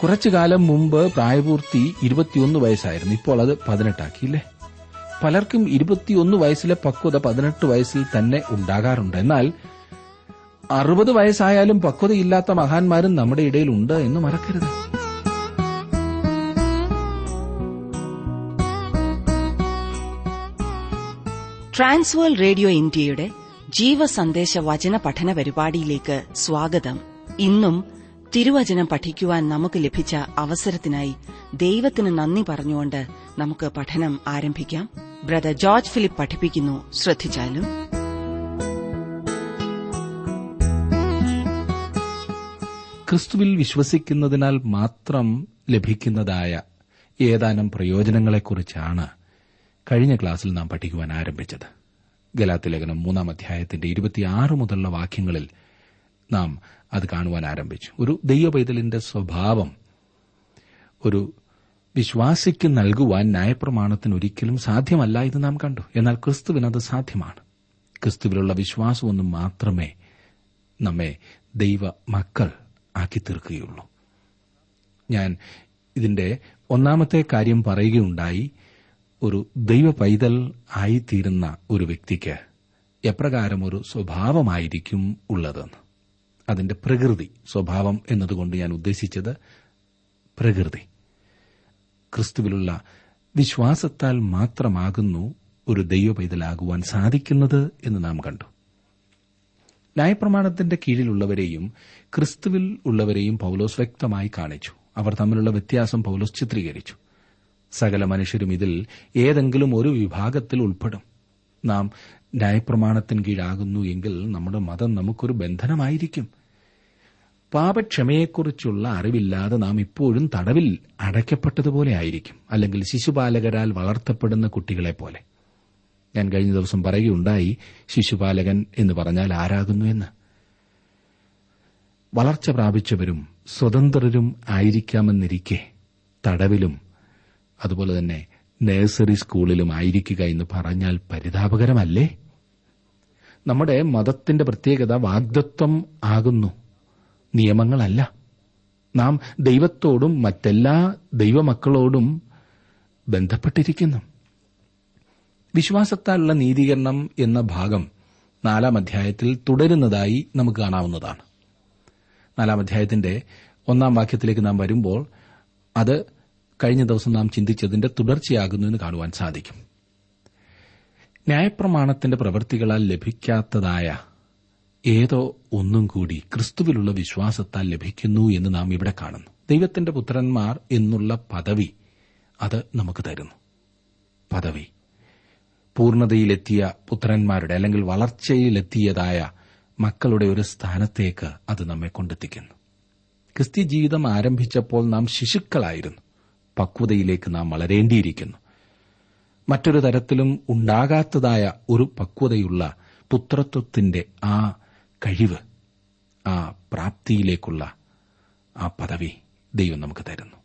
കുറച്ചു കാലം മുമ്പ് പ്രായപൂർത്തി ഇരുപത്തിയൊന്ന് വയസ്സായിരുന്നു ഇപ്പോൾ അത് പതിനെട്ടാക്കിയില്ലേ പലർക്കും ഇരുപത്തിയൊന്ന് വയസ്സിലെ പക്വത പതിനെട്ട് വയസ്സിൽ തന്നെ ഉണ്ടാകാറുണ്ട് എന്നാൽ അറുപത് വയസ്സായാലും പക്വതയില്ലാത്ത മഹാന്മാരും നമ്മുടെ ഇടയിലുണ്ട് എന്ന് മറക്കരുത് ട്രാൻസ്വേൾ റേഡിയോ ഇന്ത്യയുടെ ജീവസന്ദേശ വചന പഠന പരിപാടിയിലേക്ക് സ്വാഗതം ഇന്നും തിരുവചനം പഠിക്കുവാൻ നമുക്ക് ലഭിച്ച അവസരത്തിനായി ദൈവത്തിന് നന്ദി പറഞ്ഞുകൊണ്ട് നമുക്ക് പഠനം ആരംഭിക്കാം ബ്രദർ ജോർജ് ഫിലിപ്പ് പഠിപ്പിക്കുന്നു ശ്രദ്ധിച്ചാലും ക്രിസ്തുവിൽ വിശ്വസിക്കുന്നതിനാൽ മാത്രം ലഭിക്കുന്നതായ ഏതാനും പ്രയോജനങ്ങളെക്കുറിച്ചാണ് കഴിഞ്ഞ ക്ലാസ്സിൽ നാം പഠിക്കുവാൻ ആരംഭിച്ചത് ഗലാത്തി ലേഖനം മൂന്നാം അധ്യായത്തിന്റെ ഇരുപത്തിയാറ് മുതലുള്ള വാക്യങ്ങളിൽ നാം അത് കാണുവാൻ ആരംഭിച്ചു ഒരു ദൈവ പൈതലിന്റെ സ്വഭാവം ഒരു വിശ്വാസിക്ക് നൽകുവാൻ ന്യായപ്രമാണത്തിന് ഒരിക്കലും സാധ്യമല്ല എന്ന് നാം കണ്ടു എന്നാൽ ക്രിസ്തുവിനത് സാധ്യമാണ് ക്രിസ്തുവിലുള്ള വിശ്വാസമൊന്നും മാത്രമേ നമ്മെ ദൈവ മക്കൾ ആക്കി തീർക്കുകയുള്ളൂ ഞാൻ ഇതിന്റെ ഒന്നാമത്തെ കാര്യം പറയുകയുണ്ടായി ഒരു ദൈവ പൈതൽ ആയിത്തീരുന്ന ഒരു വ്യക്തിക്ക് എപ്രകാരം ഒരു സ്വഭാവമായിരിക്കും ഉള്ളതെന്ന് അതിന്റെ പ്രകൃതി സ്വഭാവം എന്നതുകൊണ്ട് ഞാൻ ഉദ്ദേശിച്ചത് പ്രകൃതി ക്രിസ്തുവിലുള്ള വിശ്വാസത്താൽ മാത്രമാകുന്നു ഒരു ദൈവ പൈതലാകുവാൻ സാധിക്കുന്നത് എന്ന് നാം കണ്ടു ന്യായപ്രമാണത്തിന്റെ കീഴിലുള്ളവരെയും ക്രിസ്തുവിൽ ഉള്ളവരെയും പൌലോസ് വ്യക്തമായി കാണിച്ചു അവർ തമ്മിലുള്ള വ്യത്യാസം പൌലോസ് ചിത്രീകരിച്ചു സകല മനുഷ്യരും ഇതിൽ ഏതെങ്കിലും ഒരു വിഭാഗത്തിൽ ഉൾപ്പെടും നാം ന്യായപ്രമാണത്തിന് കീഴാകുന്നു എങ്കിൽ നമ്മുടെ മതം നമുക്കൊരു ബന്ധനമായിരിക്കും പാപക്ഷമയെക്കുറിച്ചുള്ള അറിവില്ലാതെ നാം ഇപ്പോഴും തടവിൽ അടയ്ക്കപ്പെട്ടതുപോലെ ആയിരിക്കും അല്ലെങ്കിൽ ശിശുപാലകരാൽ വളർത്തപ്പെടുന്ന കുട്ടികളെ പോലെ ഞാൻ കഴിഞ്ഞ ദിവസം പറയുകയുണ്ടായി ശിശുപാലകൻ എന്ന് പറഞ്ഞാൽ ആരാകുന്നു എന്ന് വളർച്ച പ്രാപിച്ചവരും സ്വതന്ത്രരും ആയിരിക്കാമെന്നിരിക്കെ തടവിലും അതുപോലെ തന്നെ നഴ്സറി സ്കൂളിലും ആയിരിക്കുക എന്ന് പറഞ്ഞാൽ പരിതാപകരമല്ലേ നമ്മുടെ മതത്തിന്റെ പ്രത്യേകത വാഗ്ദത്വം ആകുന്നു നിയമങ്ങളല്ല നാം ദൈവത്തോടും മറ്റെല്ലാ ദൈവമക്കളോടും ബന്ധപ്പെട്ടിരിക്കുന്നു വിശ്വാസത്താലുള്ള നീതീകരണം എന്ന ഭാഗം നാലാം അധ്യായത്തിൽ തുടരുന്നതായി നമുക്ക് കാണാവുന്നതാണ് നാലാം അധ്യായത്തിന്റെ ഒന്നാം വാക്യത്തിലേക്ക് നാം വരുമ്പോൾ അത് കഴിഞ്ഞ ദിവസം നാം ചിന്തിച്ചതിന്റെ തുടർച്ചയാകുന്നു എന്ന് കാണുവാൻ സാധിക്കും ന്യായപ്രമാണത്തിന്റെ പ്രവൃത്തികളാൽ ലഭിക്കാത്തതായ ഏതോ ഒന്നും കൂടി ക്രിസ്തുവിലുള്ള വിശ്വാസത്താൽ ലഭിക്കുന്നു എന്ന് നാം ഇവിടെ കാണുന്നു ദൈവത്തിന്റെ പുത്രന്മാർ എന്നുള്ള പദവി അത് നമുക്ക് തരുന്നു പദവി പൂർണ്ണതയിലെത്തിയ പുത്രന്മാരുടെ അല്ലെങ്കിൽ വളർച്ചയിലെത്തിയതായ മക്കളുടെ ഒരു സ്ഥാനത്തേക്ക് അത് നമ്മെ കൊണ്ടെത്തിക്കുന്നു ക്രിസ്ത്യ ജീവിതം ആരംഭിച്ചപ്പോൾ നാം ശിശുക്കളായിരുന്നു പക്വതയിലേക്ക് നാം വളരേണ്ടിയിരിക്കുന്നു മറ്റൊരു തരത്തിലും ഉണ്ടാകാത്തതായ ഒരു പക്വതയുള്ള പുത്രത്വത്തിന്റെ ആ കഴിവ് ആ പ്രാപ്തിയിലേക്കുള്ള ആ പദവി ദൈവം നമുക്ക് തരുന്നു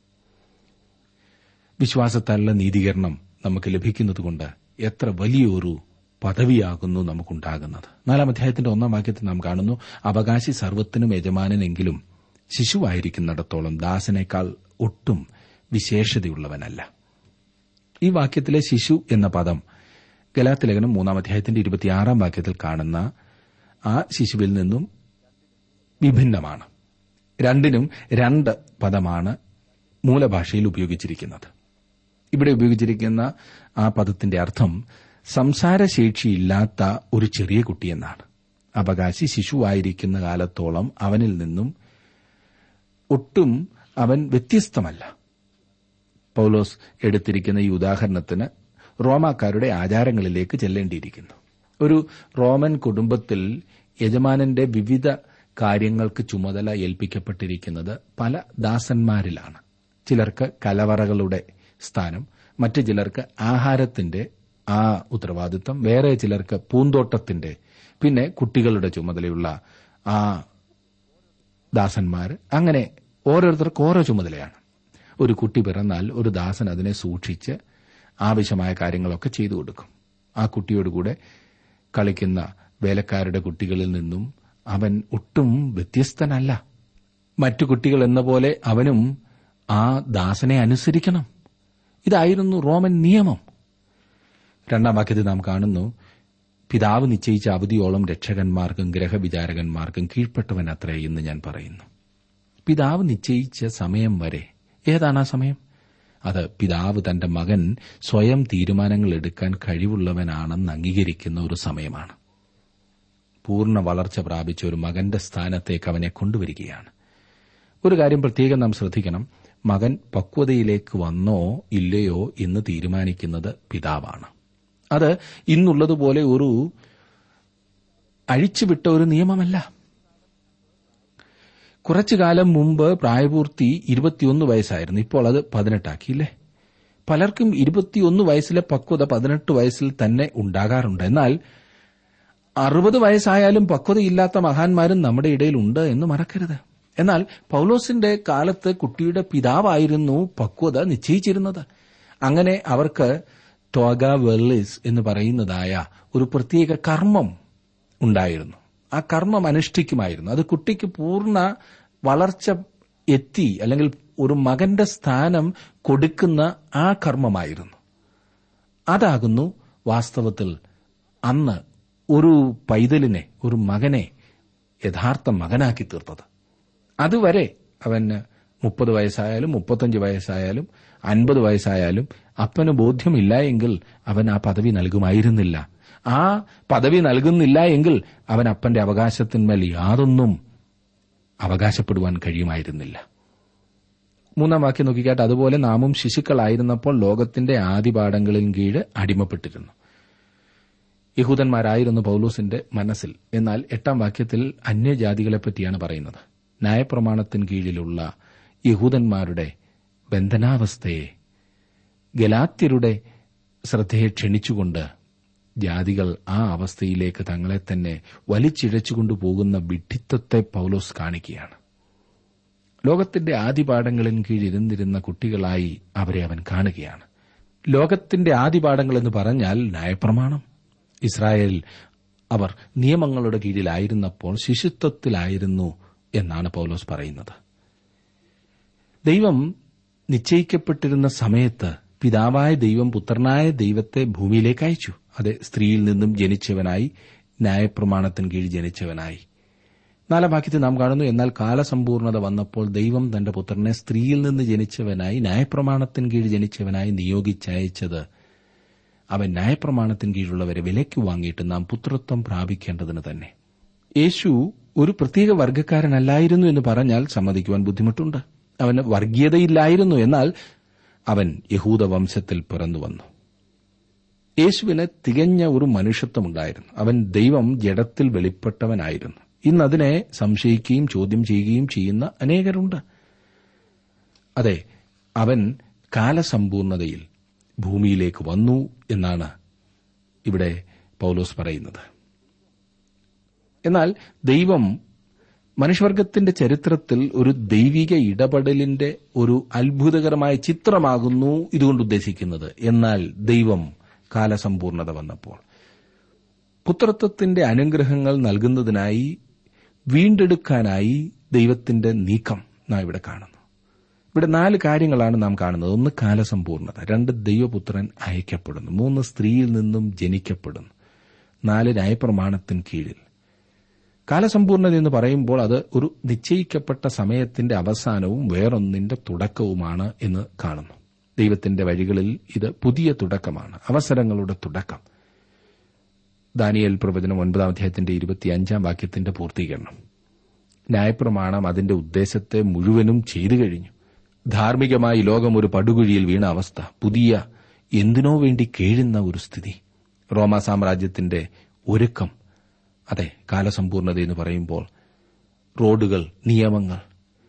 വിശ്വാസത്താലുള്ള നീതീകരണം നമുക്ക് ലഭിക്കുന്നതുകൊണ്ട് എത്ര വലിയൊരു പദവിയാകുന്നു നമുക്കുണ്ടാകുന്നത് നാലാം അധ്യായത്തിന്റെ ഒന്നാം വാക്യത്തിൽ നാം കാണുന്നു അവകാശി സർവത്തിനും യജമാനെങ്കിലും ശിശുവായിരിക്കുന്നിടത്തോളം ദാസനേക്കാൾ ഒട്ടും വിശേഷതയുള്ളവനല്ല ഈ വാക്യത്തിലെ ശിശു എന്ന പദം ഗലാത്തിലേഖനം മൂന്നാം അധ്യായത്തിന്റെ ഇരുപത്തിയാറാം വാക്യത്തിൽ കാണുന്ന ആ ശിശുവിൽ നിന്നും വിഭിന്നമാണ് രണ്ടിനും രണ്ട് പദമാണ് മൂലഭാഷയിൽ ഉപയോഗിച്ചിരിക്കുന്നത് ഇവിടെ ഉപയോഗിച്ചിരിക്കുന്ന ആ പദത്തിന്റെ അർത്ഥം സംസാരശേഷിയില്ലാത്ത ഒരു ചെറിയ കുട്ടിയെന്നാണ് അവകാശി ശിശുവായിരിക്കുന്ന കാലത്തോളം അവനിൽ നിന്നും ഒട്ടും അവൻ വ്യത്യസ്തമല്ല പൌലോസ് എടുത്തിരിക്കുന്ന ഈ ഉദാഹരണത്തിന് റോമാക്കാരുടെ ആചാരങ്ങളിലേക്ക് ചെല്ലേണ്ടിയിരിക്കുന്നു ഒരു റോമൻ കുടുംബത്തിൽ യജമാനന്റെ വിവിധ കാര്യങ്ങൾക്ക് ചുമതല ഏൽപ്പിക്കപ്പെട്ടിരിക്കുന്നത് പല ദാസന്മാരിലാണ് ചിലർക്ക് കലവറകളുടെ സ്ഥാനം മറ്റു ചിലർക്ക് ആഹാരത്തിന്റെ ആ ഉത്തരവാദിത്വം വേറെ ചിലർക്ക് പൂന്തോട്ടത്തിന്റെ പിന്നെ കുട്ടികളുടെ ചുമതലയുള്ള ആ ദാസന്മാർ അങ്ങനെ ഓരോരുത്തർക്ക് ഓരോ ചുമതലയാണ് ഒരു കുട്ടി പിറന്നാൽ ഒരു ദാസൻ അതിനെ സൂക്ഷിച്ച് ആവശ്യമായ കാര്യങ്ങളൊക്കെ ചെയ്തു കൊടുക്കും ആ കുട്ടിയോടുകൂടെ കളിക്കുന്ന വേലക്കാരുടെ കുട്ടികളിൽ നിന്നും അവൻ ഒട്ടും വ്യത്യസ്തനല്ല മറ്റു കുട്ടികൾ എന്ന പോലെ അവനും ആ ദാസനെ അനുസരിക്കണം ഇതായിരുന്നു റോമൻ നിയമം രണ്ടാം വാക്യത്തിൽ നാം കാണുന്നു പിതാവ് നിശ്ചയിച്ച അവധിയോളം രക്ഷകന്മാർക്കും ഗ്രഹവിചാരകന്മാർക്കും കീഴ്പ്പെട്ടവൻ അത്രേ എന്ന് ഞാൻ പറയുന്നു പിതാവ് നിശ്ചയിച്ച സമയം വരെ ഏതാണ് ആ സമയം അത് പിതാവ് തന്റെ മകൻ സ്വയം തീരുമാനങ്ങൾ എടുക്കാൻ കഴിവുള്ളവനാണെന്ന് അംഗീകരിക്കുന്ന ഒരു സമയമാണ് പൂർണ്ണ വളർച്ച പ്രാപിച്ച ഒരു മകന്റെ സ്ഥാനത്തേക്ക് അവനെ കൊണ്ടുവരികയാണ് ഒരു കാര്യം പ്രത്യേകം നാം ശ്രദ്ധിക്കണം മകൻ പക്വതയിലേക്ക് വന്നോ ഇല്ലയോ എന്ന് തീരുമാനിക്കുന്നത് പിതാവാണ് അത് ഇന്നുള്ളതുപോലെ ഒരു അഴിച്ചുവിട്ട ഒരു നിയമമല്ല കുറച്ചു കാലം മുമ്പ് പ്രായപൂർത്തി ഇരുപത്തിയൊന്ന് വയസ്സായിരുന്നു ഇപ്പോൾ അത് പതിനെട്ടാക്കിയില്ലേ പലർക്കും ഇരുപത്തിയൊന്ന് വയസ്സിലെ പക്വത പതിനെട്ട് വയസ്സിൽ തന്നെ ഉണ്ടാകാറുണ്ട് എന്നാൽ അറുപത് വയസ്സായാലും പക്വതയില്ലാത്ത മഹാന്മാരും നമ്മുടെ ഇടയിലുണ്ട് എന്ന് മറക്കരുത് എന്നാൽ പൌലോസിന്റെ കാലത്ത് കുട്ടിയുടെ പിതാവായിരുന്നു പക്വത നിശ്ചയിച്ചിരുന്നത് അങ്ങനെ അവർക്ക് ടോഗ വെർലിസ് എന്ന് പറയുന്നതായ ഒരു പ്രത്യേക കർമ്മം ഉണ്ടായിരുന്നു ആ കർമ്മം അനുഷ്ഠിക്കുമായിരുന്നു അത് കുട്ടിക്ക് പൂർണ്ണ വളർച്ച എത്തി അല്ലെങ്കിൽ ഒരു മകന്റെ സ്ഥാനം കൊടുക്കുന്ന ആ കർമ്മമായിരുന്നു അതാകുന്നു വാസ്തവത്തിൽ അന്ന് ഒരു പൈതലിനെ ഒരു മകനെ യഥാർത്ഥ മകനാക്കി തീർത്തത് അതുവരെ അവന് മുപ്പത് വയസ്സായാലും മുപ്പത്തഞ്ച് വയസ്സായാലും അൻപത് വയസ്സായാലും അപ്പന് ബോധ്യമില്ല എങ്കിൽ അവൻ ആ പദവി നൽകുമായിരുന്നില്ല ആ പദവി നൽകുന്നില്ല എങ്കിൽ അവൻ അപ്പന്റെ അവകാശത്തിന്മേൽ യാതൊന്നും അവകാശപ്പെടുവാൻ കഴിയുമായിരുന്നില്ല മൂന്നാം വാക്യം നോക്കിക്കാട്ട് അതുപോലെ നാമും ശിശുക്കളായിരുന്നപ്പോൾ ലോകത്തിന്റെ ആദിപാഠങ്ങളിൽ കീഴ് അടിമപ്പെട്ടിരുന്നു യഹൂദന്മാരായിരുന്നു പൌലൂസിന്റെ മനസ്സിൽ എന്നാൽ എട്ടാം വാക്യത്തിൽ അന്യജാതികളെപ്പറ്റിയാണ് പറയുന്നത് ന്യായപ്രമാണത്തിന് കീഴിലുള്ള യഹൂദന്മാരുടെ ബന്ധനാവസ്ഥയെ ഗലാത്യരുടെ ശ്രദ്ധയെ ക്ഷണിച്ചുകൊണ്ട് ജാതികൾ ആ അവസ്ഥയിലേക്ക് തങ്ങളെ തന്നെ വലിച്ചിഴച്ചുകൊണ്ടു പോകുന്ന വിഡ്ഢിത്വത്തെ പൌലോസ് കാണിക്കുകയാണ് ലോകത്തിന്റെ ആദിപാഠങ്ങളിൽ കീഴിരുന്നിരുന്ന കുട്ടികളായി അവരെ അവൻ കാണുകയാണ് ലോകത്തിന്റെ ആദിപാഠങ്ങൾ എന്ന് പറഞ്ഞാൽ ന്യായപ്രമാണം ഇസ്രായേൽ അവർ നിയമങ്ങളുടെ കീഴിലായിരുന്നപ്പോൾ ശിശുത്വത്തിലായിരുന്നു എന്നാണ് പൌലോസ് പറയുന്നത് ദൈവം നിശ്ചയിക്കപ്പെട്ടിരുന്ന സമയത്ത് പിതാവായ ദൈവം പുത്രനായ ദൈവത്തെ ഭൂമിയിലേക്ക് അയച്ചു അത് സ്ത്രീയിൽ നിന്നും ജനിച്ചവനായി ന്യായപ്രമാണത്തിന് കീഴിൽ ജനിച്ചവനായി നാലാം വാക്യത്തിൽ നാം കാണുന്നു എന്നാൽ കാലസമ്പൂർണത വന്നപ്പോൾ ദൈവം തന്റെ പുത്രനെ സ്ത്രീയിൽ നിന്ന് ജനിച്ചവനായി ന്യായപ്രമാണത്തിന് കീഴിൽ ജനിച്ചവനായി നിയോഗിച്ചയച്ചത് അവൻ ന്യായപ്രമാണത്തിന് കീഴിലുള്ളവരെ വിലയ്ക്ക് വാങ്ങിയിട്ട് നാം പുത്രത്വം പ്രാപിക്കേണ്ടതിന് തന്നെ യേശു ഒരു പ്രത്യേക വർഗ്ഗക്കാരനല്ലായിരുന്നു എന്ന് പറഞ്ഞാൽ സമ്മതിക്കുവാൻ ബുദ്ധിമുട്ടുണ്ട് അവന് വർഗീയതയില്ലായിരുന്നു എന്നാൽ അവൻ യഹൂദ വംശത്തിൽ പിറന്നു വന്നു യേശുവിന് തികഞ്ഞ ഒരു മനുഷ്യത്വമുണ്ടായിരുന്നു അവൻ ദൈവം ജഡത്തിൽ വെളിപ്പെട്ടവനായിരുന്നു ഇന്നതിനെ സംശയിക്കുകയും ചോദ്യം ചെയ്യുകയും ചെയ്യുന്ന അനേകരുണ്ട് അതെ അവൻ കാലസമ്പൂർണതയിൽ ഭൂമിയിലേക്ക് വന്നു എന്നാണ് ഇവിടെ പൌലോസ് പറയുന്നത് എന്നാൽ ദൈവം മനുഷ്യവർഗത്തിന്റെ ചരിത്രത്തിൽ ഒരു ദൈവിക ഇടപെടലിന്റെ ഒരു അത്ഭുതകരമായ ചിത്രമാകുന്നു ഇതുകൊണ്ട് ഉദ്ദേശിക്കുന്നത് എന്നാൽ ദൈവം കാലസമ്പൂർണത വന്നപ്പോൾ പുത്രത്വത്തിന്റെ അനുഗ്രഹങ്ങൾ നൽകുന്നതിനായി വീണ്ടെടുക്കാനായി ദൈവത്തിന്റെ നീക്കം നാം ഇവിടെ കാണുന്നു ഇവിടെ നാല് കാര്യങ്ങളാണ് നാം കാണുന്നത് ഒന്ന് കാലസമ്പൂർണത രണ്ട് ദൈവപുത്രൻ അയക്കപ്പെടുന്നു മൂന്ന് സ്ത്രീയിൽ നിന്നും ജനിക്കപ്പെടുന്നു നാല് ന്യായപ്രമാണത്തിന് കീഴിൽ കാലസമ്പൂർണത എന്ന് പറയുമ്പോൾ അത് ഒരു നിശ്ചയിക്കപ്പെട്ട സമയത്തിന്റെ അവസാനവും വേറൊന്നിന്റെ തുടക്കവുമാണ് എന്ന് കാണുന്നു ദൈവത്തിന്റെ വഴികളിൽ ഇത് പുതിയ തുടക്കമാണ് അവസരങ്ങളുടെ തുടക്കം ദാനിയൽ പ്രവചനം ഒൻപതാം അധ്യായത്തിന്റെ ഇരുപത്തിയഞ്ചാം വാക്യത്തിന്റെ പൂർത്തീകരണം ന്യായപ്രമാണം അതിന്റെ ഉദ്ദേശത്തെ മുഴുവനും ചെയ്തു കഴിഞ്ഞു ധാർമ്മികമായി ലോകം ഒരു പടുകുഴിയിൽ വീണ അവസ്ഥ പുതിയ എന്തിനോ വേണ്ടി കേഴുന്ന ഒരു സ്ഥിതി റോമാ സാമ്രാജ്യത്തിന്റെ ഒരുക്കം അതെ കാലസമ്പൂർണത എന്ന് പറയുമ്പോൾ റോഡുകൾ നിയമങ്ങൾ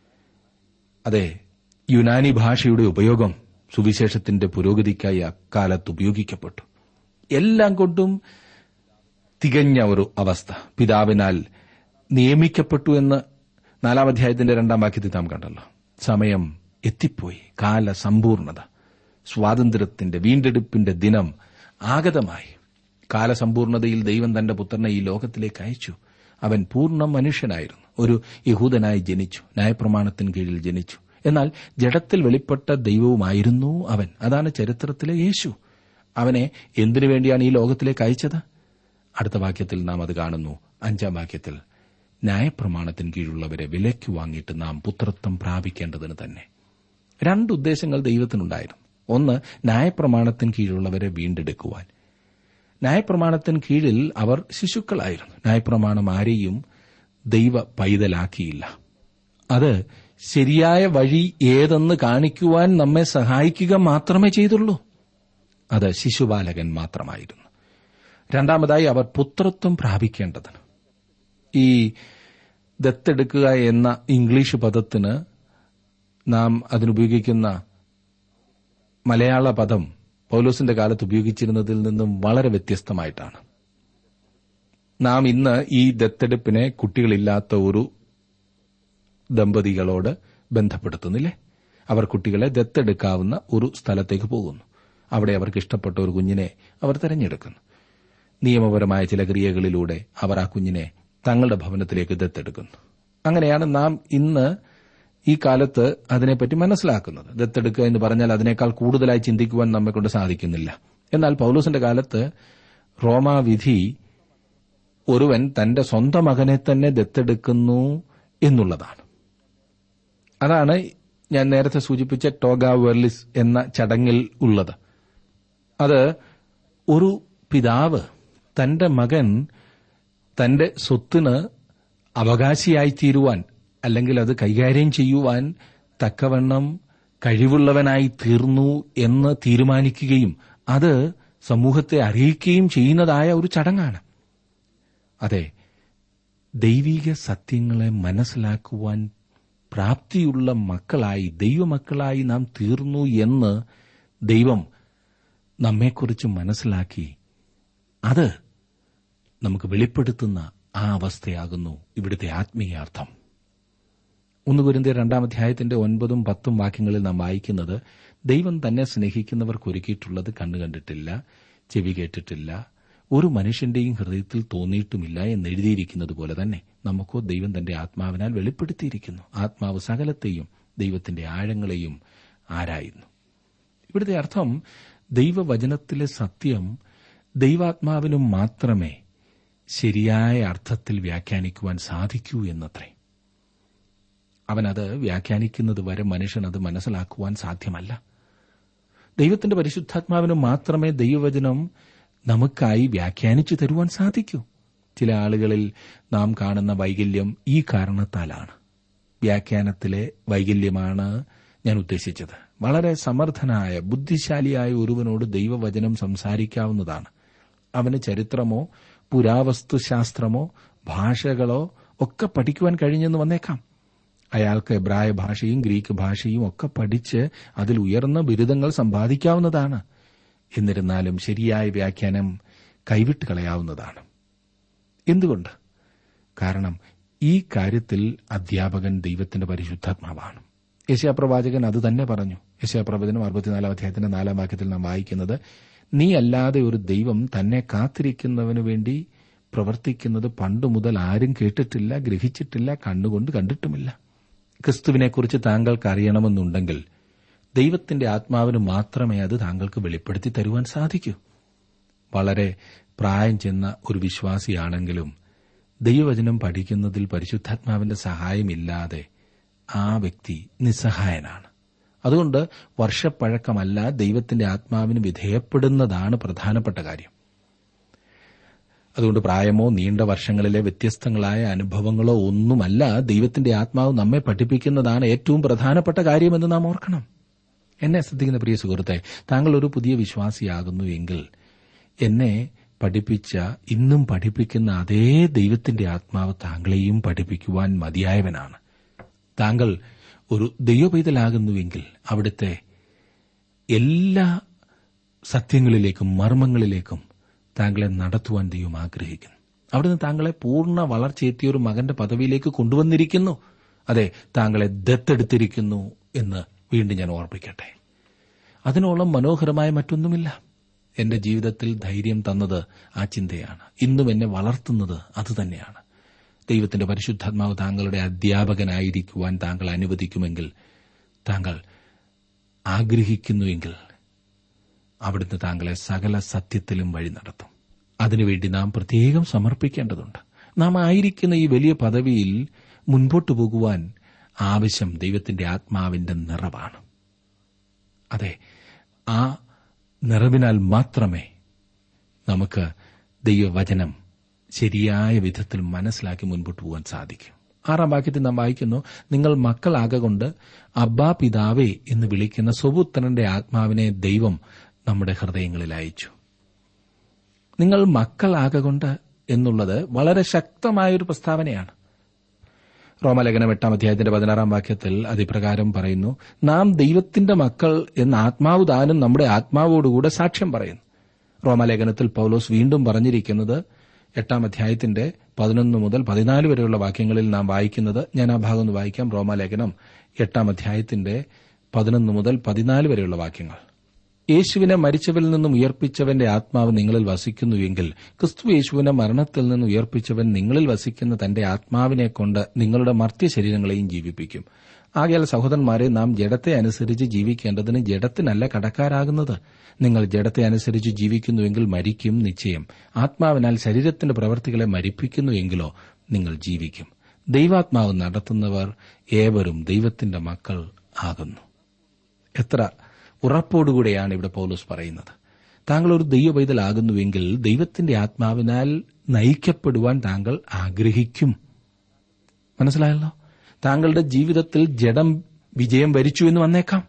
അതെ യുനാനി ഭാഷയുടെ ഉപയോഗം സുവിശേഷത്തിന്റെ പുരോഗതിക്കായി അക്കാലത്ത് ഉപയോഗിക്കപ്പെട്ടു എല്ലാം കൊണ്ടും തികഞ്ഞ ഒരു അവസ്ഥ പിതാവിനാൽ നിയമിക്കപ്പെട്ടു എന്ന് നാലാം അധ്യായത്തിന്റെ രണ്ടാം വാക്യത്തിൽ നാം കണ്ടല്ലോ സമയം എത്തിപ്പോയി കാലസമ്പൂർണത സ്വാതന്ത്ര്യത്തിന്റെ വീണ്ടെടുപ്പിന്റെ ദിനം ആഗതമായി കാലസമ്പൂർണതയിൽ ദൈവം തന്റെ പുത്രനെ ഈ ലോകത്തിലേക്ക് അയച്ചു അവൻ പൂർണ്ണ മനുഷ്യനായിരുന്നു ഒരു യഹൂദനായി ജനിച്ചു ന്യായപ്രമാണത്തിന് കീഴിൽ ജനിച്ചു എന്നാൽ ജഡത്തിൽ വെളിപ്പെട്ട ദൈവവുമായിരുന്നു അവൻ അതാണ് ചരിത്രത്തിലെ യേശു അവനെ എന്തിനു വേണ്ടിയാണ് ഈ ലോകത്തിലേക്ക് അയച്ചത് അടുത്ത വാക്യത്തിൽ നാം അത് കാണുന്നു അഞ്ചാം വാക്യത്തിൽ ന്യായപ്രമാണത്തിന് കീഴുള്ളവരെ വിലയ്ക്ക് വാങ്ങിയിട്ട് നാം പുത്രത്വം പ്രാപിക്കേണ്ടതിന് തന്നെ രണ്ട് ഉദ്ദേശങ്ങൾ ദൈവത്തിനുണ്ടായിരുന്നു ഒന്ന് ന്യായപ്രമാണത്തിന് കീഴിലുള്ളവരെ വീണ്ടെടുക്കുവാൻ ന്യായപ്രമാണത്തിന് കീഴിൽ അവർ ശിശുക്കളായിരുന്നു ന്യായപ്രമാണം ആരെയും ദൈവ പൈതലാക്കിയില്ല അത് ശരിയായ വഴി ഏതെന്ന് കാണിക്കുവാൻ നമ്മെ സഹായിക്കുക മാത്രമേ ചെയ്തുള്ളൂ അത് ശിശുബാലകൻ മാത്രമായിരുന്നു രണ്ടാമതായി അവർ പുത്രത്വം പ്രാപിക്കേണ്ടതിന് ഈ ദത്തെടുക്കുക എന്ന ഇംഗ്ലീഷ് പദത്തിന് നാം അതിനുപയോഗിക്കുന്ന മലയാള പദം പൌലോസിന്റെ കാലത്ത് ഉപയോഗിച്ചിരുന്നതിൽ നിന്നും വളരെ വ്യത്യസ്തമായിട്ടാണ് നാം ഇന്ന് ഈ ദത്തെടുപ്പിനെ കുട്ടികളില്ലാത്ത ഒരു ദമ്പതികളോട് ബന്ധപ്പെടുത്തുന്നില്ലേ അവർ കുട്ടികളെ ദത്തെടുക്കാവുന്ന ഒരു സ്ഥലത്തേക്ക് പോകുന്നു അവിടെ അവർക്ക് ഇഷ്ടപ്പെട്ട ഒരു കുഞ്ഞിനെ അവർ തെരഞ്ഞെടുക്കുന്നു നിയമപരമായ ചില ക്രിയകളിലൂടെ അവർ ആ കുഞ്ഞിനെ തങ്ങളുടെ ഭവനത്തിലേക്ക് ദത്തെടുക്കുന്നു അങ്ങനെയാണ് നാം ഇന്ന് ഈ കാലത്ത് അതിനെപ്പറ്റി മനസ്സിലാക്കുന്നത് ദത്തെടുക്കുക എന്ന് പറഞ്ഞാൽ അതിനേക്കാൾ കൂടുതലായി ചിന്തിക്കുവാൻ നമ്മെ കൊണ്ട് സാധിക്കുന്നില്ല എന്നാൽ പൌലൂസിന്റെ കാലത്ത് റോമാവിധി ഒരുവൻ തന്റെ സ്വന്തം മകനെ തന്നെ ദത്തെടുക്കുന്നു എന്നുള്ളതാണ് അതാണ് ഞാൻ നേരത്തെ സൂചിപ്പിച്ച ടോഗ വെർലിസ് എന്ന ചടങ്ങിൽ ഉള്ളത് അത് ഒരു പിതാവ് തന്റെ മകൻ തന്റെ സ്വത്തിന് അവകാശിയായി തീരുവാൻ അല്ലെങ്കിൽ അത് കൈകാര്യം ചെയ്യുവാൻ തക്കവണ്ണം കഴിവുള്ളവനായി തീർന്നു എന്ന് തീരുമാനിക്കുകയും അത് സമൂഹത്തെ അറിയിക്കുകയും ചെയ്യുന്നതായ ഒരു ചടങ്ങാണ് അതെ ദൈവിക സത്യങ്ങളെ മനസ്സിലാക്കുവാൻ പ്രാപ്തിയുള്ള മക്കളായി ദൈവമക്കളായി നാം തീർന്നു എന്ന് ദൈവം നമ്മെക്കുറിച്ച് മനസ്സിലാക്കി അത് നമുക്ക് വെളിപ്പെടുത്തുന്ന ആ അവസ്ഥയാകുന്നു ഇവിടുത്തെ ആത്മീയാർത്ഥം ഒന്ന് കുരിന്തിയ രണ്ടാം അധ്യായത്തിന്റെ ഒൻപതും പത്തും വാക്യങ്ങളിൽ നാം വായിക്കുന്നത് ദൈവം തന്നെ സ്നേഹിക്കുന്നവർക്ക് ഒരുക്കിയിട്ടുള്ളത് കണ്ണു കണ്ടിട്ടില്ല ചെവി കേട്ടിട്ടില്ല ഒരു മനുഷ്യന്റെയും ഹൃദയത്തിൽ തോന്നിയിട്ടുമില്ല എന്ന് എഴുതിയിരിക്കുന്നത് പോലെ തന്നെ നമുക്കോ ദൈവം തന്റെ ആത്മാവിനാൽ വെളിപ്പെടുത്തിയിരിക്കുന്നു ആത്മാവ് സകലത്തെയും ദൈവത്തിന്റെ ആഴങ്ങളെയും ആരായുന്നു ഇവിടുത്തെ അർത്ഥം ദൈവവചനത്തിലെ സത്യം ദൈവാത്മാവിനും മാത്രമേ ശരിയായ അർത്ഥത്തിൽ വ്യാഖ്യാനിക്കുവാൻ സാധിക്കൂ എന്നത്രേ അവനത് വ്യാഖ്യാനിക്കുന്നത് വരെ മനുഷ്യൻ അത് മനസ്സിലാക്കുവാൻ സാധ്യമല്ല ദൈവത്തിന്റെ പരിശുദ്ധാത്മാവിന് മാത്രമേ ദൈവവചനം നമുക്കായി വ്യാഖ്യാനിച്ചു തരുവാൻ സാധിക്കൂ ചില ആളുകളിൽ നാം കാണുന്ന വൈകല്യം ഈ കാരണത്താലാണ് വ്യാഖ്യാനത്തിലെ വൈകല്യമാണ് ഞാൻ ഉദ്ദേശിച്ചത് വളരെ സമർത്ഥനായ ബുദ്ധിശാലിയായ ഒരുവനോട് ദൈവവചനം സംസാരിക്കാവുന്നതാണ് അവന് ചരിത്രമോ പുരാവസ്തുശാസ്ത്രമോ ഭാഷകളോ ഒക്കെ പഠിക്കുവാൻ കഴിഞ്ഞെന്ന് വന്നേക്കാം അയാൾക്ക് എബ്രായ ഭാഷയും ഗ്രീക്ക് ഭാഷയും ഒക്കെ പഠിച്ച് അതിൽ ഉയർന്ന ബിരുദങ്ങൾ സമ്പാദിക്കാവുന്നതാണ് എന്നിരുന്നാലും ശരിയായ വ്യാഖ്യാനം കൈവിട്ട് കളയാവുന്നതാണ് എന്തുകൊണ്ട് കാരണം ഈ കാര്യത്തിൽ അധ്യാപകൻ ദൈവത്തിന്റെ പരിശുദ്ധാത്മാവാണ് യശാപ്രവാചകൻ അത് തന്നെ പറഞ്ഞു യശാപ്രവചനം അറുപത്തിനാലാം അധ്യായത്തിന്റെ നാലാം വാക്യത്തിൽ നാം വായിക്കുന്നത് നീ അല്ലാതെ ഒരു ദൈവം തന്നെ കാത്തിരിക്കുന്നവനു വേണ്ടി പ്രവർത്തിക്കുന്നത് പണ്ടു മുതൽ ആരും കേട്ടിട്ടില്ല ഗ്രഹിച്ചിട്ടില്ല കണ്ണുകൊണ്ട് കണ്ടിട്ടുമില്ല ക്രിസ്തുവിനെക്കുറിച്ച് താങ്കൾക്ക് അറിയണമെന്നുണ്ടെങ്കിൽ ദൈവത്തിന്റെ ആത്മാവിന് മാത്രമേ അത് താങ്കൾക്ക് വെളിപ്പെടുത്തി തരുവാൻ സാധിക്കൂ വളരെ പ്രായം ചെന്ന ഒരു വിശ്വാസിയാണെങ്കിലും ദൈവവചനം പഠിക്കുന്നതിൽ പരിശുദ്ധാത്മാവിന്റെ സഹായമില്ലാതെ ആ വ്യക്തി നിസ്സഹായനാണ് അതുകൊണ്ട് വർഷപ്പഴക്കമല്ല ദൈവത്തിന്റെ ആത്മാവിന് വിധേയപ്പെടുന്നതാണ് പ്രധാനപ്പെട്ട കാര്യം അതുകൊണ്ട് പ്രായമോ നീണ്ട വർഷങ്ങളിലെ വ്യത്യസ്തങ്ങളായ അനുഭവങ്ങളോ ഒന്നുമല്ല ദൈവത്തിന്റെ ആത്മാവ് നമ്മെ പഠിപ്പിക്കുന്നതാണ് ഏറ്റവും പ്രധാനപ്പെട്ട കാര്യമെന്ന് നാം ഓർക്കണം എന്നെ ശ്രദ്ധിക്കുന്ന പ്രിയ സുഹൃത്തെ താങ്കൾ ഒരു പുതിയ വിശ്വാസിയാകുന്നു എങ്കിൽ എന്നെ പഠിപ്പിച്ച ഇന്നും പഠിപ്പിക്കുന്ന അതേ ദൈവത്തിന്റെ ആത്മാവ് താങ്കളെയും പഠിപ്പിക്കുവാൻ മതിയായവനാണ് താങ്കൾ ഒരു ദൈവപൈതലാകുന്നുവെങ്കിൽ അവിടുത്തെ എല്ലാ സത്യങ്ങളിലേക്കും മർമ്മങ്ങളിലേക്കും താങ്കളെ നടത്തുവാൻ ദൈവം ആഗ്രഹിക്കുന്നു അവിടുന്ന് താങ്കളെ പൂർണ്ണ വളർച്ചയെത്തിയ ഒരു മകന്റെ പദവിയിലേക്ക് കൊണ്ടുവന്നിരിക്കുന്നു അതെ താങ്കളെ ദത്തെടുത്തിരിക്കുന്നു എന്ന് വീണ്ടും ഞാൻ ഓർപ്പിക്കട്ടെ അതിനോളം മനോഹരമായ മറ്റൊന്നുമില്ല എന്റെ ജീവിതത്തിൽ ധൈര്യം തന്നത് ആ ചിന്തയാണ് ഇന്നും എന്നെ വളർത്തുന്നത് അതുതന്നെയാണ് ദൈവത്തിന്റെ പരിശുദ്ധാത്മാവ് താങ്കളുടെ അധ്യാപകനായിരിക്കുവാൻ താങ്കൾ അനുവദിക്കുമെങ്കിൽ താങ്കൾ ആഗ്രഹിക്കുന്നുവെങ്കിൽ അവിടുന്ന് താങ്കളെ സകല സത്യത്തിലും വഴി നടത്തും അതിനുവേണ്ടി നാം പ്രത്യേകം സമർപ്പിക്കേണ്ടതുണ്ട് നാം ആയിരിക്കുന്ന ഈ വലിയ പദവിയിൽ മുൻപോട്ടു പോകുവാൻ ആവശ്യം ദൈവത്തിന്റെ ആത്മാവിന്റെ നിറവാണ് അതെ ആ നിറവിനാൽ മാത്രമേ നമുക്ക് ദൈവവചനം ശരിയായ വിധത്തിൽ മനസ്സിലാക്കി മുൻപോട്ട് പോകാൻ സാധിക്കും ആറാം വാക്യത്തിൽ നാം വായിക്കുന്നു നിങ്ങൾ മക്കളാകൊണ്ട് അബ്ബാ പിതാവേ എന്ന് വിളിക്കുന്ന സ്വപുത്രന്റെ ആത്മാവിനെ ദൈവം നമ്മുടെ ഹൃദയങ്ങളിൽ അയച്ചു നിങ്ങൾ മക്കളാകൊണ്ട് എന്നുള്ളത് വളരെ ശക്തമായൊരു പ്രസ്താവനയാണ് റോമലേഖനം എട്ടാം അധ്യായത്തിന്റെ പതിനാറാം വാക്യത്തിൽ അതിപ്രകാരം പറയുന്നു നാം ദൈവത്തിന്റെ മക്കൾ എന്ന ആത്മാവ് താനും നമ്മുടെ ആത്മാവോടുകൂടെ സാക്ഷ്യം പറയുന്നു റോമലേഖനത്തിൽ പൌലോസ് വീണ്ടും പറഞ്ഞിരിക്കുന്നത് എട്ടാം അധ്യായത്തിന്റെ പതിനൊന്ന് മുതൽ പതിനാല് വരെയുള്ള വാക്യങ്ങളിൽ നാം വായിക്കുന്നത് ഞാൻ ആ ഭാഗം ഒന്ന് വായിക്കാം റോമാലേഖനം എട്ടാം അധ്യായത്തിന്റെ പതിനൊന്ന് മുതൽ പതിനാല് വരെയുള്ള വാക്യങ്ങൾ യേശുവിനെ മരിച്ചവരിൽ നിന്നും ഉയർപ്പിച്ചവന്റെ ആത്മാവ് നിങ്ങളിൽ വസിക്കുന്നുവെങ്കിൽ ക്രിസ്തു യേശുവിനെ മരണത്തിൽ നിന്ന് ഉയർപ്പിച്ചവൻ നിങ്ങളിൽ വസിക്കുന്ന തന്റെ ആത്മാവിനെ കൊണ്ട് നിങ്ങളുടെ മർത്യ ശരീരങ്ങളെയും ജീവിപ്പിക്കും ആകയാൽ സഹോദരന്മാരെ നാം ജഡത്തെ അനുസരിച്ച് ജീവിക്കേണ്ടതിന് ജഡത്തിനല്ല കടക്കാരാകുന്നത് നിങ്ങൾ ജഡത്തെ അനുസരിച്ച് ജീവിക്കുന്നുവെങ്കിൽ മരിക്കും നിശ്ചയം ആത്മാവിനാൽ ശരീരത്തിന്റെ പ്രവർത്തികളെ മരിപ്പിക്കുന്നുവെങ്കിലോ നിങ്ങൾ ജീവിക്കും ദൈവാത്മാവ് നടത്തുന്നവർ ഏവരും ദൈവത്തിന്റെ മക്കൾ ആകുന്നു എത്ര ഉറപ്പോടുകൂടെയാണ് ഇവിടെ പൗലോസ് പറയുന്നത് താങ്കൾ ഒരു ദൈവ പൈതലാകുന്നുവെങ്കിൽ ദൈവത്തിന്റെ ആത്മാവിനാൽ നയിക്കപ്പെടുവാൻ താങ്കൾ ആഗ്രഹിക്കും മനസ്സിലായല്ലോ താങ്കളുടെ ജീവിതത്തിൽ ജഡം വിജയം വരിച്ചു എന്ന് വന്നേക്കാം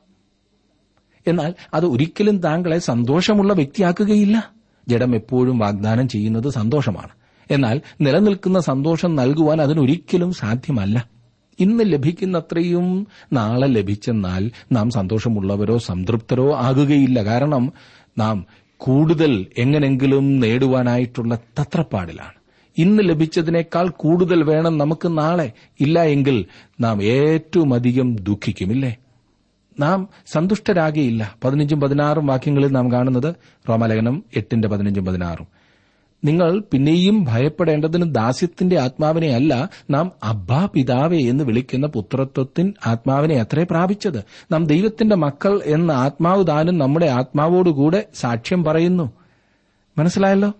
എന്നാൽ അത് ഒരിക്കലും താങ്കളെ സന്തോഷമുള്ള വ്യക്തിയാക്കുകയില്ല ജഡം എപ്പോഴും വാഗ്ദാനം ചെയ്യുന്നത് സന്തോഷമാണ് എന്നാൽ നിലനിൽക്കുന്ന സന്തോഷം നൽകുവാൻ അതിനൊരിക്കലും സാധ്യമല്ല ഇന്ന് ലഭിക്കുന്നത്രയും നാളെ ലഭിച്ചെന്നാൽ നാം സന്തോഷമുള്ളവരോ സംതൃപ്തരോ ആകുകയില്ല കാരണം നാം കൂടുതൽ എങ്ങനെങ്കിലും നേടുവാനായിട്ടുള്ള തത്രപ്പാടിലാണ് ഇന്ന് ലഭിച്ചതിനേക്കാൾ കൂടുതൽ വേണം നമുക്ക് നാളെ ഇല്ല എങ്കിൽ നാം ഏറ്റവും അധികം ദുഃഖിക്കുമില്ലേ നാം സന്തുഷ്ടരാകയില്ല പതിനഞ്ചും പതിനാറും വാക്യങ്ങളിൽ നാം കാണുന്നത് റോമലേഖനം എട്ടിന്റെ പതിനഞ്ചും പതിനാറും നിങ്ങൾ പിന്നെയും ഭയപ്പെടേണ്ടതിന് ദാസ്യത്തിന്റെ ആത്മാവിനെ അല്ല നാം അബ്ബാ പിതാവേ എന്ന് വിളിക്കുന്ന പുത്രത്വത്തിൻ ആത്മാവിനെ അത്രേ പ്രാപിച്ചത് നാം ദൈവത്തിന്റെ മക്കൾ എന്ന ആത്മാവ് താനും നമ്മുടെ ആത്മാവോടുകൂടെ സാക്ഷ്യം പറയുന്നു മനസ്സിലായല്ലോ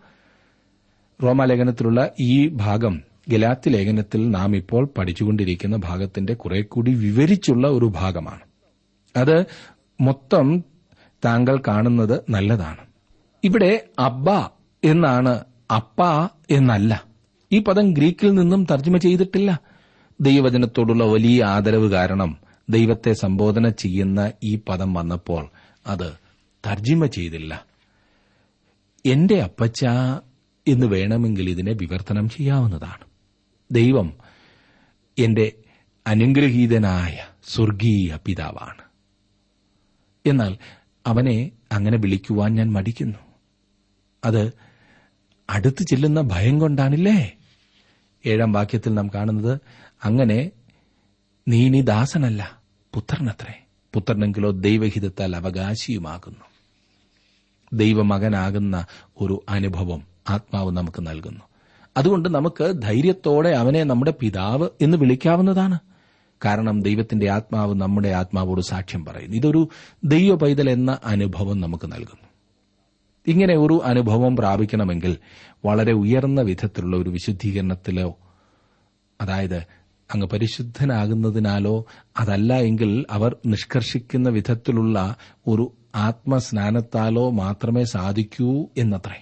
റോമാലേഖനത്തിലുള്ള ഈ ഭാഗം ഗലാത്തി ലേഖനത്തിൽ നാം ഇപ്പോൾ പഠിച്ചുകൊണ്ടിരിക്കുന്ന ഭാഗത്തിന്റെ കുറെ കൂടി വിവരിച്ചുള്ള ഒരു ഭാഗമാണ് അത് മൊത്തം താങ്കൾ കാണുന്നത് നല്ലതാണ് ഇവിടെ അബ്ബ എന്നാണ് അപ്പ എന്നല്ല ഈ പദം ഗ്രീക്കിൽ നിന്നും തർജ്ജമ ചെയ്തിട്ടില്ല ദൈവവചനത്തോടുള്ള വലിയ ആദരവ് കാരണം ദൈവത്തെ സംബോധന ചെയ്യുന്ന ഈ പദം വന്നപ്പോൾ അത് തർജ്ജിമ ചെയ്തില്ല എന്റെ അപ്പച്ച എന്ന് വേണമെങ്കിൽ ഇതിനെ വിവർത്തനം ചെയ്യാവുന്നതാണ് ദൈവം എന്റെ അനുഗ്രഹീതനായ സ്വർഗീയ പിതാവാണ് എന്നാൽ അവനെ അങ്ങനെ വിളിക്കുവാൻ ഞാൻ മടിക്കുന്നു അത് അടുത്തു ചെല്ലുന്ന ഭയം കൊണ്ടാണില്ലേ ഏഴാം വാക്യത്തിൽ നാം കാണുന്നത് അങ്ങനെ നീ നീ ദാസനല്ല പുത്രനത്രേ പുത്രനെങ്കിലോ ദൈവഹിതത്താൽ അവകാശിയുമാകുന്നു ദൈവമകനാകുന്ന ഒരു അനുഭവം ആത്മാവ് നമുക്ക് നൽകുന്നു അതുകൊണ്ട് നമുക്ക് ധൈര്യത്തോടെ അവനെ നമ്മുടെ പിതാവ് എന്ന് വിളിക്കാവുന്നതാണ് കാരണം ദൈവത്തിന്റെ ആത്മാവ് നമ്മുടെ ആത്മാവോട് സാക്ഷ്യം പറയുന്നു ഇതൊരു ദൈവ പൈതൽ എന്ന അനുഭവം നമുക്ക് നൽകുന്നു ഇങ്ങനെ ഒരു അനുഭവം പ്രാപിക്കണമെങ്കിൽ വളരെ ഉയർന്ന വിധത്തിലുള്ള ഒരു വിശുദ്ധീകരണത്തിലോ അതായത് അങ്ങ് പരിശുദ്ധനാകുന്നതിനാലോ അതല്ല എങ്കിൽ അവർ നിഷ്കർഷിക്കുന്ന വിധത്തിലുള്ള ഒരു ആത്മസ്നാനത്താലോ മാത്രമേ സാധിക്കൂ എന്നത്രേ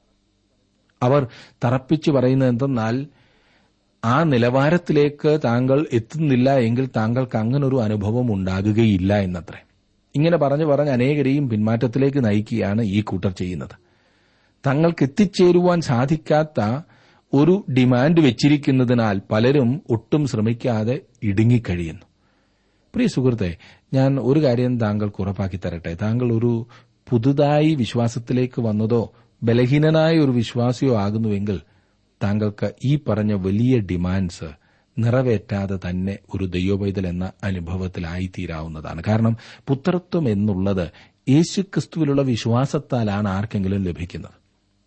അവർ തറപ്പിച്ചു പറയുന്നത് എന്തെന്നാൽ ആ നിലവാരത്തിലേക്ക് താങ്കൾ എത്തുന്നില്ല എങ്കിൽ താങ്കൾക്ക് അങ്ങനൊരു അനുഭവം ഉണ്ടാകുകയില്ല എന്നത്രേ ഇങ്ങനെ പറഞ്ഞു പറഞ്ഞ് അനേകരെയും പിന്മാറ്റത്തിലേക്ക് നയിക്കുകയാണ് ഈ കൂട്ടർ ചെയ്യുന്നത് തങ്ങൾക്ക് എത്തിച്ചേരുവാൻ സാധിക്കാത്ത ഒരു ഡിമാൻഡ് വെച്ചിരിക്കുന്നതിനാൽ പലരും ഒട്ടും ശ്രമിക്കാതെ ഇടുങ്ങിക്കഴിയുന്നു പ്രിയ സുഹൃത്തെ ഞാൻ ഒരു കാര്യം താങ്കൾക്ക് ഉറപ്പാക്കി തരട്ടെ താങ്കൾ ഒരു പുതുതായി വിശ്വാസത്തിലേക്ക് വന്നതോ ബലഹീനനായ ഒരു വിശ്വാസിയോ ആകുന്നുവെങ്കിൽ താങ്കൾക്ക് ഈ പറഞ്ഞ വലിയ ഡിമാൻഡ്സ് നിറവേറ്റാതെ തന്നെ ഒരു ദൈവപൈതൽ എന്ന അനുഭവത്തിലായിത്തീരാവുന്നതാണ് കാരണം പുത്രത്വം എന്നുള്ളത് യേശുക്രിസ്തുവിലുള്ള വിശ്വാസത്താലാണ് ആർക്കെങ്കിലും ലഭിക്കുന്നത്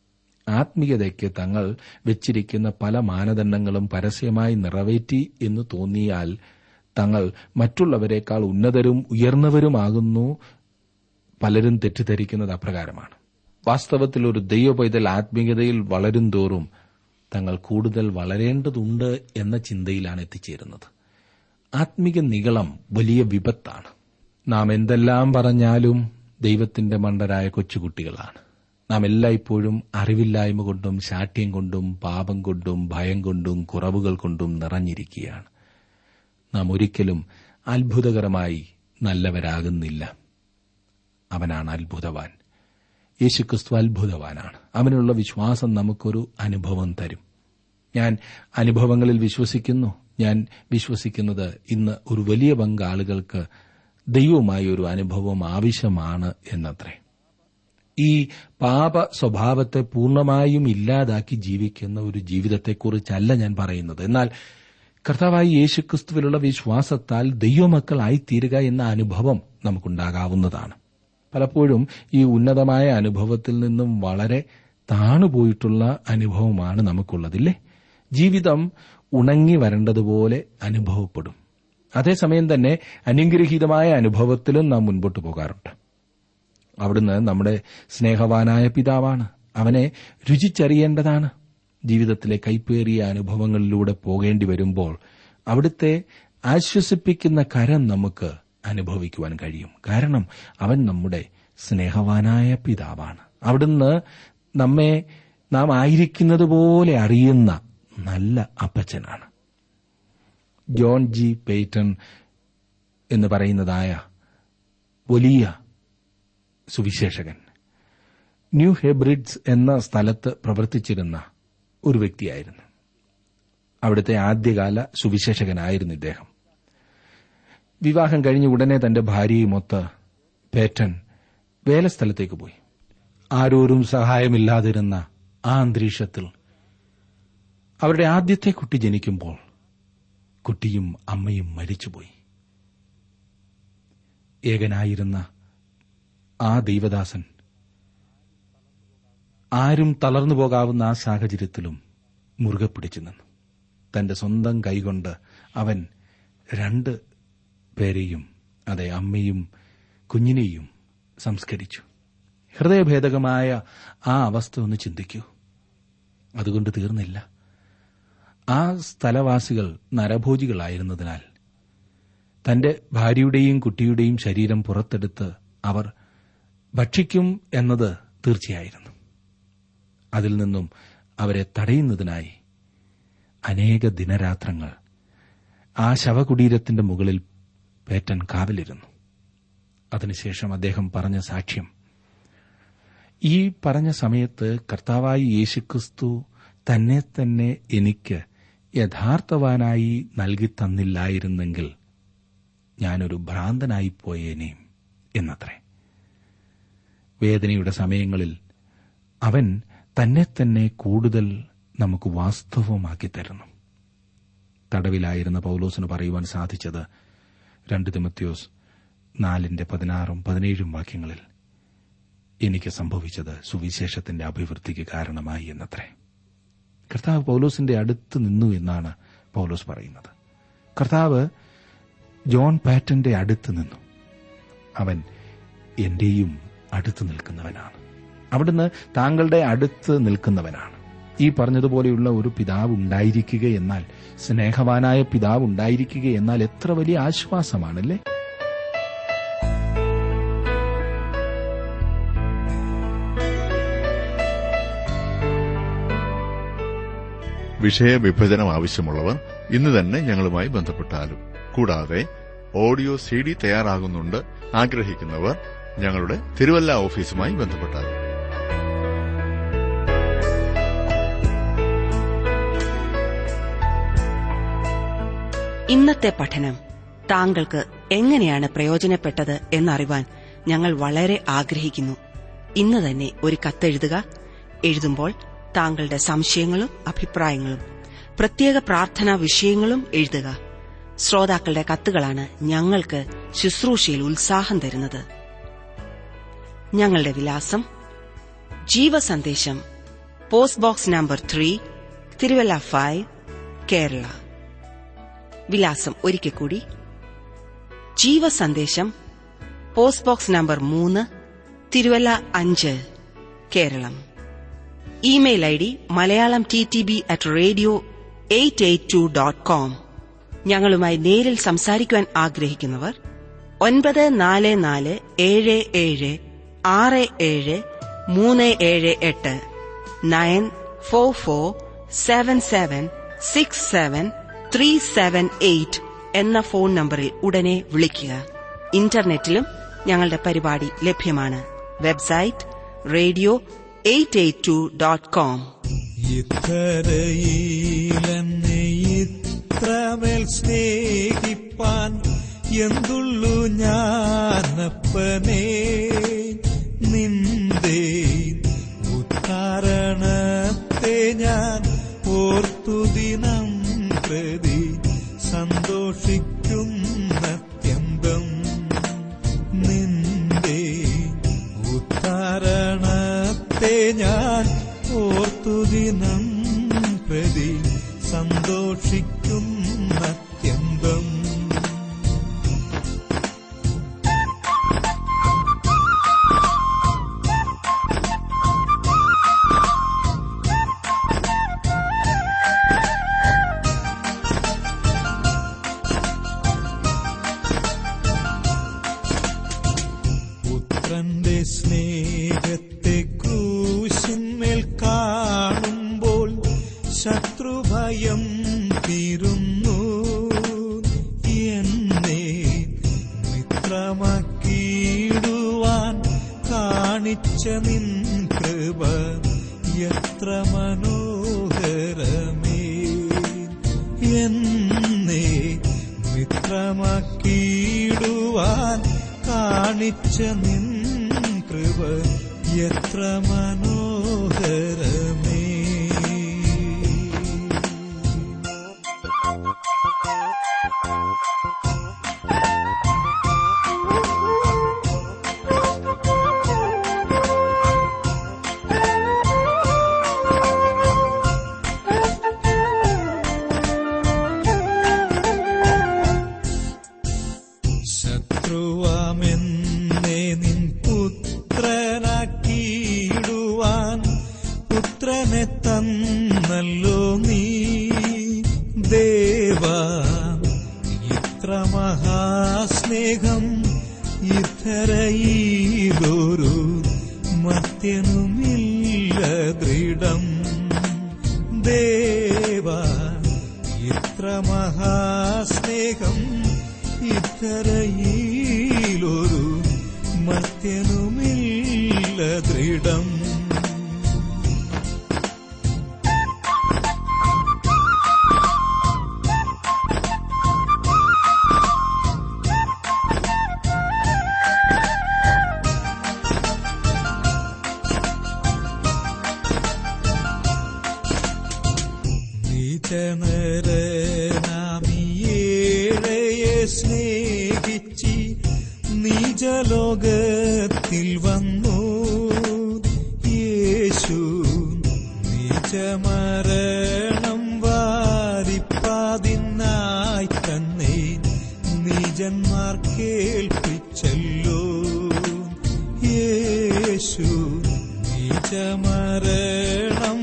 ആത്മീയതയ്ക്ക് തങ്ങൾ വെച്ചിരിക്കുന്ന പല മാനദണ്ഡങ്ങളും പരസ്യമായി നിറവേറ്റി എന്ന് തോന്നിയാൽ തങ്ങൾ മറ്റുള്ളവരെക്കാൾ ഉന്നതരും ഉയർന്നവരുമാകുന്നു പലരും തെറ്റിദ്ധരിക്കുന്നത് അപ്രകാരമാണ് വാസ്തവത്തിൽ ഒരു ദൈവപൈതൽ ആത്മീയതയിൽ വളരും തോറും തങ്ങൾ കൂടുതൽ വളരേണ്ടതുണ്ട് എന്ന ചിന്തയിലാണ് എത്തിച്ചേരുന്നത് ആത്മീക നികളം വലിയ വിപത്താണ് നാം എന്തെല്ലാം പറഞ്ഞാലും ദൈവത്തിന്റെ മണ്ടരായ കൊച്ചുകുട്ടികളാണ് നാം എല്ലായ്പ്പോഴും അറിവില്ലായ്മ കൊണ്ടും ശാഠ്യം കൊണ്ടും പാപം കൊണ്ടും ഭയം കൊണ്ടും കുറവുകൾ കൊണ്ടും നിറഞ്ഞിരിക്കുകയാണ് നാം ഒരിക്കലും അത്ഭുതകരമായി നല്ലവരാകുന്നില്ല അവനാണ് അത്ഭുതവാൻ യേശുക്രിസ്തു അത്ഭുതവാനാണ് അവനുള്ള വിശ്വാസം നമുക്കൊരു അനുഭവം തരും ഞാൻ അനുഭവങ്ങളിൽ വിശ്വസിക്കുന്നു ഞാൻ വിശ്വസിക്കുന്നത് ഇന്ന് ഒരു വലിയ പങ്ക് ആളുകൾക്ക് ദൈവവുമായി ഒരു അനുഭവം ആവശ്യമാണ് എന്നത്രേ ഈ പാപ സ്വഭാവത്തെ പൂർണ്ണമായും ഇല്ലാതാക്കി ജീവിക്കുന്ന ഒരു ജീവിതത്തെക്കുറിച്ചല്ല ഞാൻ പറയുന്നത് എന്നാൽ കർത്താവായി യേശുക്രിസ്തുവിലുള്ള വിശ്വാസത്താൽ ദൈവമക്കളായിത്തീരുക എന്ന അനുഭവം നമുക്കുണ്ടാകാവുന്നതാണ് പലപ്പോഴും ഈ ഉന്നതമായ അനുഭവത്തിൽ നിന്നും വളരെ താണുപോയിട്ടുള്ള അനുഭവമാണ് നമുക്കുള്ളതില്ലേ ജീവിതം ഉണങ്ങി വരേണ്ടതുപോലെ അനുഭവപ്പെടും അതേസമയം തന്നെ അനുഗ്രഹീതമായ അനുഭവത്തിലും നാം മുൻപോട്ട് പോകാറുണ്ട് അവിടുന്ന് നമ്മുടെ സ്നേഹവാനായ പിതാവാണ് അവനെ രുചിച്ചറിയേണ്ടതാണ് ജീവിതത്തിലെ കൈപ്പേറിയ അനുഭവങ്ങളിലൂടെ പോകേണ്ടി വരുമ്പോൾ അവിടുത്തെ ആശ്വസിപ്പിക്കുന്ന കരം നമുക്ക് അനുഭവിക്കുവാൻ കഴിയും കാരണം അവൻ നമ്മുടെ സ്നേഹവാനായ പിതാവാണ് അവിടുന്ന് നമ്മെ നാം ആയിരിക്കുന്നത് പോലെ അറിയുന്ന നല്ല അപ്പച്ചനാണ് ജോൺ ജി പേറ്റൺ എന്ന് പറയുന്നതായ വലിയ സുവിശേഷകൻ ന്യൂ ഹെബ്രിഡ്സ് എന്ന സ്ഥലത്ത് പ്രവർത്തിച്ചിരുന്ന ഒരു വ്യക്തിയായിരുന്നു അവിടുത്തെ ആദ്യകാല സുവിശേഷകനായിരുന്നു ഇദ്ദേഹം വിവാഹം കഴിഞ്ഞ് ഉടനെ തന്റെ ഭാര്യയുമൊത്ത് പേറ്റൻ വേലസ്ഥലത്തേക്ക് പോയി ആരോരും സഹായമില്ലാതിരുന്ന ആ അന്തരീക്ഷത്തിൽ അവരുടെ ആദ്യത്തെ കുട്ടി ജനിക്കുമ്പോൾ കുട്ടിയും അമ്മയും മരിച്ചുപോയി ഏകനായിരുന്ന ആ ദൈവദാസൻ ആരും തളർന്നു പോകാവുന്ന ആ സാഹചര്യത്തിലും മുറുകെ പിടിച്ചു നിന്നു തന്റെ സ്വന്തം കൈകൊണ്ട് അവൻ രണ്ട് പേരെയും അതെ അമ്മയും കുഞ്ഞിനെയും സംസ്കരിച്ചു ഹൃദയഭേദകമായ ആ അവസ്ഥ ഒന്ന് ചിന്തിക്കൂ അതുകൊണ്ട് തീർന്നില്ല ആ സ്ഥലവാസികൾ നരഭോജികളായിരുന്നതിനാൽ തന്റെ ഭാര്യയുടെയും കുട്ടിയുടെയും ശരീരം പുറത്തെടുത്ത് അവർ ഭക്ഷിക്കും എന്നത് തീർച്ചയായിരുന്നു അതിൽ നിന്നും അവരെ തടയുന്നതിനായി അനേക ദിനരാത്രങ്ങൾ ആ ശവകുടീരത്തിന്റെ മുകളിൽ പേറ്റൻ കാവലിരുന്നു അതിനുശേഷം അദ്ദേഹം പറഞ്ഞ സാക്ഷ്യം ഈ പറഞ്ഞ സമയത്ത് കർത്താവായി യേശുക്രിസ്തു തന്നെ തന്നെ എനിക്ക് യഥാർത്ഥവാനായി നൽകി തന്നില്ലായിരുന്നെങ്കിൽ ഞാനൊരു ഭ്രാന്തനായിപ്പോയേനേയും എന്നത്രേ വേദനയുടെ സമയങ്ങളിൽ അവൻ തന്നെ തന്നെ കൂടുതൽ നമുക്ക് വാസ്തവമാക്കി തരുന്നു തടവിലായിരുന്ന പൌലോസിന് പറയുവാൻ സാധിച്ചത് രണ്ട് തിമത്യോസ് നാലിന്റെ പതിനാറും പതിനേഴും വാക്യങ്ങളിൽ എനിക്ക് സംഭവിച്ചത് സുവിശേഷത്തിന്റെ അഭിവൃദ്ധിക്ക് കാരണമായി എന്നത്രേ കർത്താവ് പൌലോസിന്റെ അടുത്ത് നിന്നു എന്നാണ് പൌലോസ് പറയുന്നത് കർത്താവ് ജോൺ പാറ്റന്റെ അടുത്ത് നിന്നു അവൻ എന്റെയും അടുത്ത് നിൽക്കുന്നവനാണ് അവിടുന്ന് താങ്കളുടെ അടുത്ത് നിൽക്കുന്നവനാണ് ഈ പറഞ്ഞതുപോലെയുള്ള ഒരു പിതാവ് ഉണ്ടായിരിക്കുക എന്നാൽ സ്നേഹവാനായ പിതാവ് ഉണ്ടായിരിക്കുക എന്നാൽ എത്ര വലിയ ആശ്വാസമാണല്ലേ വിഷയവിഭജനം ആവശ്യമുള്ളവർ ഇന്ന് തന്നെ ഞങ്ങളുമായി ബന്ധപ്പെട്ടാലും കൂടാതെ ഓഡിയോ സി ഡി തയ്യാറാകുന്നുണ്ട് ആഗ്രഹിക്കുന്നവർ ഞങ്ങളുടെ തിരുവല്ല ഓഫീസുമായി ബന്ധപ്പെട്ടാലും ഇന്നത്തെ പഠനം താങ്കൾക്ക് എങ്ങനെയാണ് പ്രയോജനപ്പെട്ടത് എന്നറിവാൻ ഞങ്ങൾ വളരെ ആഗ്രഹിക്കുന്നു ഇന്ന് തന്നെ ഒരു കത്തെഴുതുക എഴുതുമ്പോൾ താങ്കളുടെ സംശയങ്ങളും അഭിപ്രായങ്ങളും പ്രത്യേക പ്രാർത്ഥനാ വിഷയങ്ങളും എഴുതുക ശ്രോതാക്കളുടെ കത്തുകളാണ് ഞങ്ങൾക്ക് ശുശ്രൂഷയിൽ ഉത്സാഹം തരുന്നത് ഞങ്ങളുടെ വിലാസം ജീവസന്ദേശം post box number three Thiruvalla five Kerala വിലാസം ഒരിക്കൽ കൂടി ജീവസന്ദേശം പോസ്റ്റ് ബോക്സ് നമ്പർ മൂന്ന് തിരുവല്ല അഞ്ച് Keralam email I D Malayalam T T B at radio eight eight two dot com ഞങ്ങളുമായി നേരിൽ സംസാരിക്കുവാൻ ആഗ്രഹിക്കുന്നവർ ഒൻപത് നാല് നാല് ഏഴ് ഏഴ് ആറ് ഏഴ് മൂന്ന് ഏഴ് എട്ട് nine four four seven seven six seven three seven eight എന്ന ഫോൺ നമ്പറിൽ ഉടനെ വിളിക്കുക ഇന്റർനെറ്റിലും ഞങ്ങളുടെ പരിപാടി ലഭ്യമാണ് website radio eight eight two dot com ഇത്തരയിലെന്നെ ഇത്രമേൽ സ്നേഹിപ്പാൻ എന്തുള്ളു ഞാനപ്പനേ നിന്റെ ഉദ്ധാരണത്തെ ഞാൻ ഓർത്തു ദിനം പ്രതി സന്തോഷിക്കുന്നത്യന്തം നിന്റെ ഉദ്ധാരണത്തെ ഞാൻ ഓർത്തു ദിനം പ്രതി സന്തോഷിക്കുന്നത്യന്തം പുത്രന്റെ സ്നേഹത്തെ ക്രൂശിന്മേൽ കാണുമ്പോൾ ശത്രുഭയം തീരുന്നു എന്നെ മിത്രമാക്കിയിടുവാൻ കാണിച്ച നിൻ കൃപ എത്ര മനോഹരമേ എന്നെ മിത്രമാക്കിയിടുവാൻ കാണിച്ച നിൻ കൃപ എത്ര മനോഹരമേ ശത്രുവാമെന്നെ നിൻ പുത്രനാക്കിയിടുവാൻ പുത്രനെ തന്നല്ലോ നീ ദേവാ ഇത്ര മഹാസ്നേഹം ഇത്തരയിലൊരു മത്യനുമില്ല ദൃഢം ദേവാ ഇത്ര മഹാസ്നേഹം ഇത്തരയിലൊരു മത്യനുമില്ല ദൃഢം നീചനരനാമിയേഴയെ സ്നേഹിച്ചി നീചലോകത്തിൽ വന്നു യേശു നീചമരണം വാരിപ്പാതിനായി തന്നെ നീജന്മാർ കേൾപ്പിച്ചല്ലോ യേശു നീചമരണം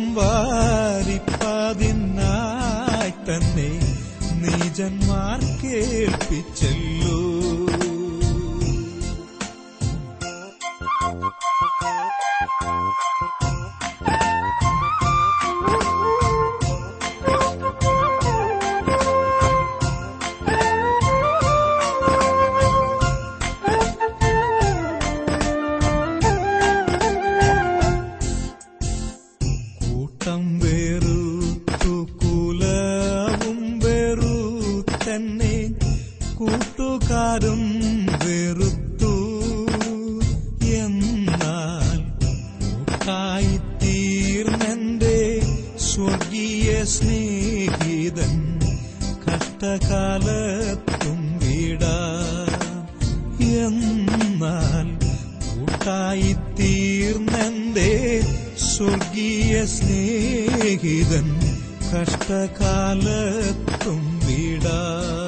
വാരിപ്പാതിനായി തന്നെ നീജന്മാർ കേൾപ്പിച്ചല്ലോ കൂട്ടം വേറുത്തു കുലവും വേറു തന്നെ കൂട്ടുകാരും വെറുത്തു എന്നാൽ കൂട്ടായി തീർന്നെന്റെ സ്വർഗീയ സ്നേഹിതൻ കഷ്ടകാലത്തും വിടാ എന്നാൽ കൂട്ടായി തീർന്നെന്റെ സ്വർഗീയ സ്നേഹിതൻ കഷ്ടകാലത്തും വിടാ